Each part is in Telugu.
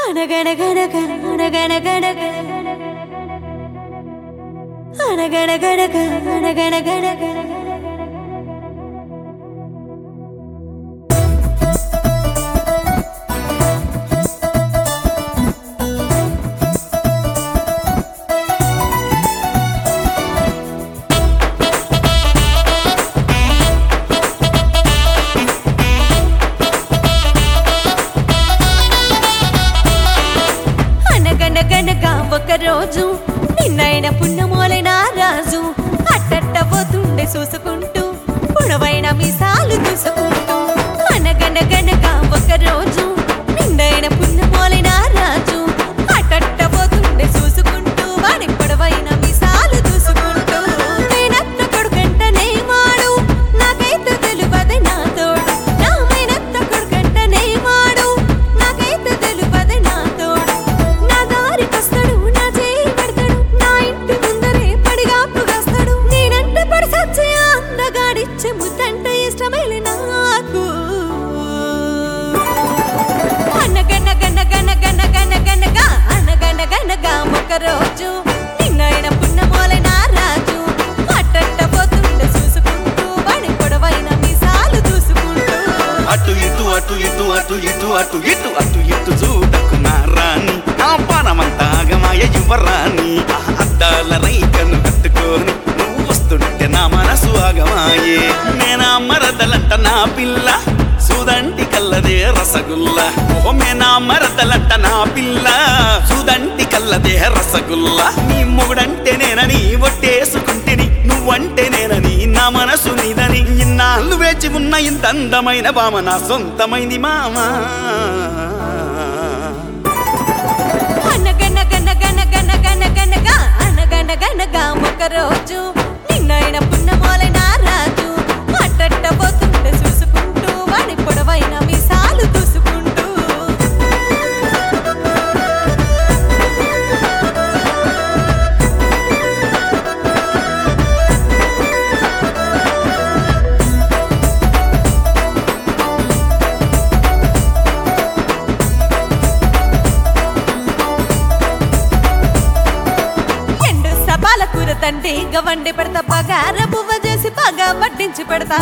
అనగనగనగ అనగనగనగ అనగనగనగ అనగనగనగ అనగనగనగా ఒక రోజు నిన్నైన పున్నమోలైన రాజు అట్టట్ట పోతుండే చూసుకుంటూ పొడవైన మీసాలు చూసుకుంటూ అనగనగనగా ఒక రోజు నిన్నైన పున్నమోలైన రాజు అట్టట్ట పోతుండే చూసుకుంటూ వాడి పొడవైన మీసాలు చూసుకుంటూ నేనత్త కొడుకంటనే వాడు నాకైతే తెలుపది నా తోడు నా మేనత్త కొడుకంటనే వాడు నాకైతే తెలుపది నా తోడు నా దారికొస్తాడు నా చేయి పెడతాడు నా ఇంటి ముందరే పడిగాపుగాస్తాడు నేనంటే పడి సచ్చే అందగాడిచ్చే ముద్దంటే ఇష్టమైన నాకు అనగనగనగనగనగనగనగా అనగనగనగా ఒక రోజు నిన్నైన పున్నమోలైన రాజు అట్టట్ట పోతుండే చూసుకుంటూ వాడి పొడవైన మీసాలు చూసుకుంటూ అటు ఇటు అటు ఇటు అటు ఇటు అటు ఇటు అటు ఇటు చూడకు నా రాణి నా పానమంతా ఆగమాయ యువరాణి ఆ అద్దాల రైకను కట్టుకొని నువ్వు వస్తుంటే నా మనసు ఆగమాయే నేనా మరదలంట నా పిల్ల సుదంటి కల్లదే రసగుల్ల ఓ మేనా మరదలంట నా పిల్ల సుదంటి కల్లదే రసగుల్ల నీ మొగుడంటే నేనని ఒట్టేసుకుంటిని నువ్వంటే నేనని నా మనసు నీదని ఇన్నాళ్ళు వేచి ఉన్న ఇంత అందమైన బామ నా సొంతమైంది మామా అనగనగనగనగనగనగా అనగనగనగా ఒక రోజు నిన్నైన పున్నమోలైన రాజు అట్టట్ట పోతుండే చూసుకుంటూ వాడి పొడవైన మీసాలు చూసుకుంటూ ఎండు సపాల కూర తండ్రి గవండి పెడతా పగార పువ్వ చేసి పగా పట్టించి పెడతా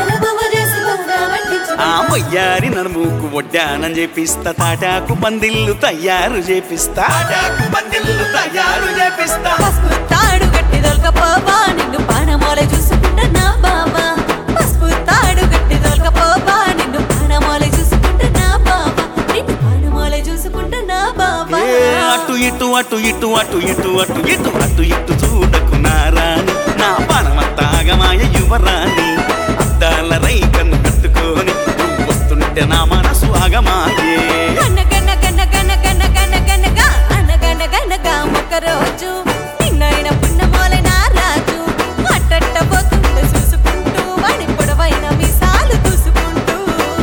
ఆ మొయ్యారి నడుముకు వడ్డానం చేపిస్తా తాటాకు పందిళ్ళు తయారు చేపిస్తా తాటాకు పందిళ్ళు తయారు చేపిస్తా పసుపు తాడు గట్టి దొలకపోవా నిన్ను పానమోలే చూసుకుంటా నా బావా పసుపు తాడు గట్టి దొలకపోవా నిన్ను పానమోలే చూసుకుంటా నా బావా నిన్ను పానమోలే చూసుకుంటా నా బావా ఏ అటు ఇటు అటు ఇటు అటు ఇటు అటు ఇటు అటు ఇటు చూడకు నా రాణి నా పానమంతా ఆగమాయ యువరాణి అద్దాల రైకను కట్టుకొని నువ్వు వస్తుంటే నా మనసు ఆగమాయే గనగనగనగనగనగనగనగా అనగనగనగా ఒక రోజు నిన్నైన పున్నమోలైన రాజు అట్టట్ట పోతుండే చూసుకుంటూ వాడి పొడవైన మీసాలు చూసుకుంటూ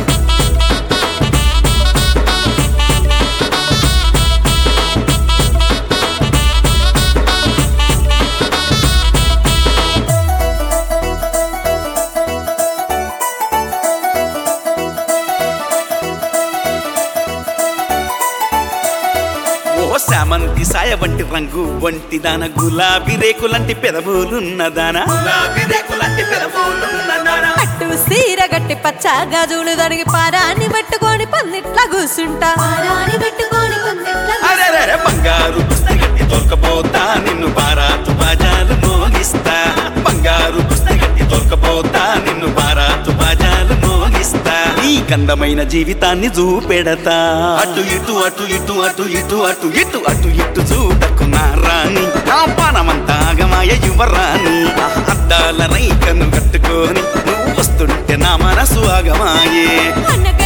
ఓ శామంతి సాయ వంటి రంగు వంటి దాన గులాబీ రేకులంటి పెదవులున్న దాన గులాబీ రేకులంటి పెదవులున్న దాన పట్టు సీర గట్టి పచ్చ గాజులు దొరికి పారాన్ని పట్టుకొని పందిట్లా కూసుంటా పారాన్ని పట్టుకొని పందిట్లా అరెరెరె బంగారు పుస్తక గట్టి తోల్కపోతా నిన్ను బారాతు బాజాలు మోగిస్తా బంగారు పుస్తక గట్టి తోల్కపోతా నిన్ను బారాతు బాజాలు మోగిస్తా ఈ కందమైన జీవితాన్ని చూపెడతా అటు ఇటు అటు ఇటు అటు ఇటు అటు ఇటు అటు ఇటు చూడకు నా రాణి నా పానమంతా ఆగమాయ యువరాణి ఆ అద్దాల రైకను కట్టుకొని నువ్వు వస్తుంటే నా మనసు ఆగమాయే అనగ